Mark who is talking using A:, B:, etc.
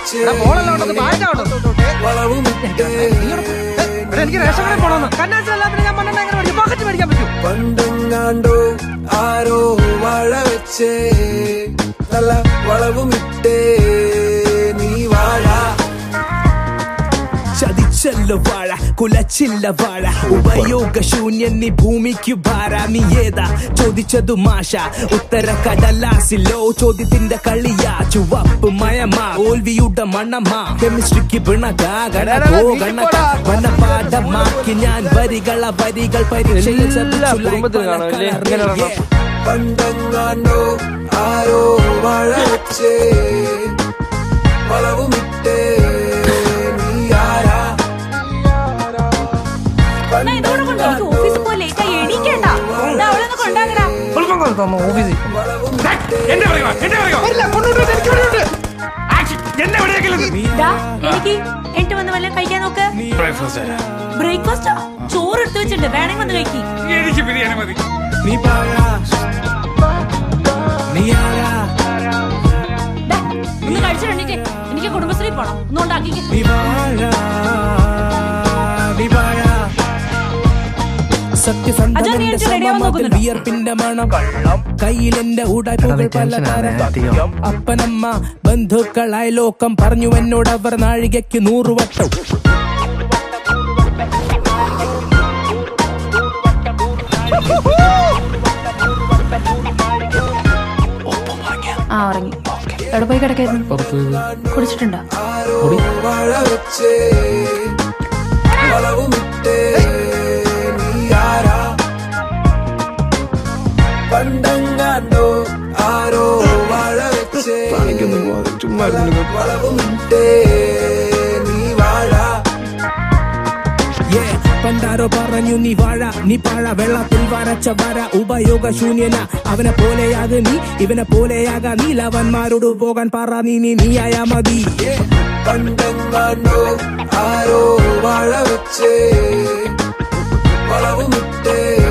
A: വെച്ചേ
B: ബോളെല്ലാം ഉണ്ടോ ബാറ്റാവട്ടോ
A: വളവുമിട്ടേ
B: എനിക്ക് റേഷൻ കടയിൽ പോണമെന്ന് കന്നാസിലല്ല പിന്നെ ഞാൻ മണ്ണെണ്ണ എങ്ങനെ മേടിക്കും പോക്കറ്റ് മേടിക്കാൻ പറ്റും
A: പണ്ടെങ്ങാണ്ടോ ആരോ വാഴ വെച്ചേ നല്ല വളവുമിട്ടേ നീ വാഴ
C: ചതിച്ചല്ല വാഴ കുലച്ചില്ല വാഴ ഉപയോഗശൂന്യൻ നീ ഭൂമിക്ക് ഭാര നീ ഏതാ ചോദിച്ചതു മാഷ ഉത്തര കടലാസിലോ ചോദ്യത്തിന്റെ കളിയാ ചുവപ്പ് മയമാ തോൽവിയുടെ മണമാ കെമിസ്ട്രിക്ക് പിണകാ ഗണകോ ഗണക വനപാഠമാക്കി ഞാൻ വരികള വരികൾ പരീക്ഷയിൽ
B: എല്ലാ കുടുംബത്തിലും കാണും ഇല്ലേ? ഇങ്ങനെ ഒരെണ്ണം.
A: പണ്ടെങ്ങാണ്ടോ ആരോ വാഴ വെച്ചേ വളവുമിട്ടേ നീ ആരാ
D: എന്നാ ഇതോടെ കൊണ്ട് എനിക്ക് ഓഫീസിൽ പോയി ലേറ്റ് ആയി എണീക്കണ്ട ദാ അവളെ ഒന്ന് കൊണ്ടാക്കടാ
B: ഓഫീസിൽ
E: എന്നെ പറയുക എന്നെ പറയുക എന്നെ എവിടെയെങ്കിലും
D: ദാ എനിക്ക് എന്നിട്ട് വന്ന് വല്ലതും കഴിക്കാൻ നോക്ക്
E: ബ്രേക്ക്ഫാസ്റ്റ്
D: ബ്രേക്ക്ഫാസ്റ്റാ ചോറ് എടുത്തു വെച്ചിട്ടുണ്ട് വേണമെങ്കിൽ വന്ന് കഴിക്കി
E: എനിക്ക് ബിരിയാണി മതി
C: നീ പാഴ നീ ആരാ
D: ഒന്ന് കഴിച്ചിട്ടുണ്ടെങ്കിൽ എനിക്ക് കുടുംബശ്രീ പോണം ഒന്ന് ഉണ്ടാക്കിക്ക്
C: നീ വാഴ നീ വാഴ
D: അജോ, നീ എടുത്ത് ready ആവാൻ നോക്കുന്നുണ്ടോ?
C: വിയർപ്പിന്റെ മണം കയ്യിലെന്റെ ഊടായ്പകൾ പലതരം അപ്പനമ്മ ബന്ധുക്കളായ ലോകം പറഞ്ഞു എന്നോട് അവർ നാഴികയ്ക്ക് നൂറ് വട്ടം
D: ആ ഉറങ്ങി എവിടെ പോയി കിടക്കായിരുന്നു കുടിച്ചിട്ടുണ്ടോ
A: വാഴ വെച്ചേ വളവുമിട്ടേ നീ ആരാ പണ്ടെങ്ങാണ്ടോ ആരോ വാഴ വെച്ചേ വളവുമിട്ടേ നീ വാഴ
C: Yeah, പണ്ടാരോ പറഞ്ഞു നീ വാഴ നീ പാഴ വെള്ളത്തിൽ വരച്ച വര ഉപയോഗശൂന്യന അവനെ പോലെയാക നീ ഇവനെ പോലെയാക നീലവന്മാരോട് പോകാൻ പറ നീ നീ നീയായ മതി
A: പണ്ടെങ്ങാണ്ടോ ആരോ വാഴ വെച്ചേ വളവുമിട്ടേ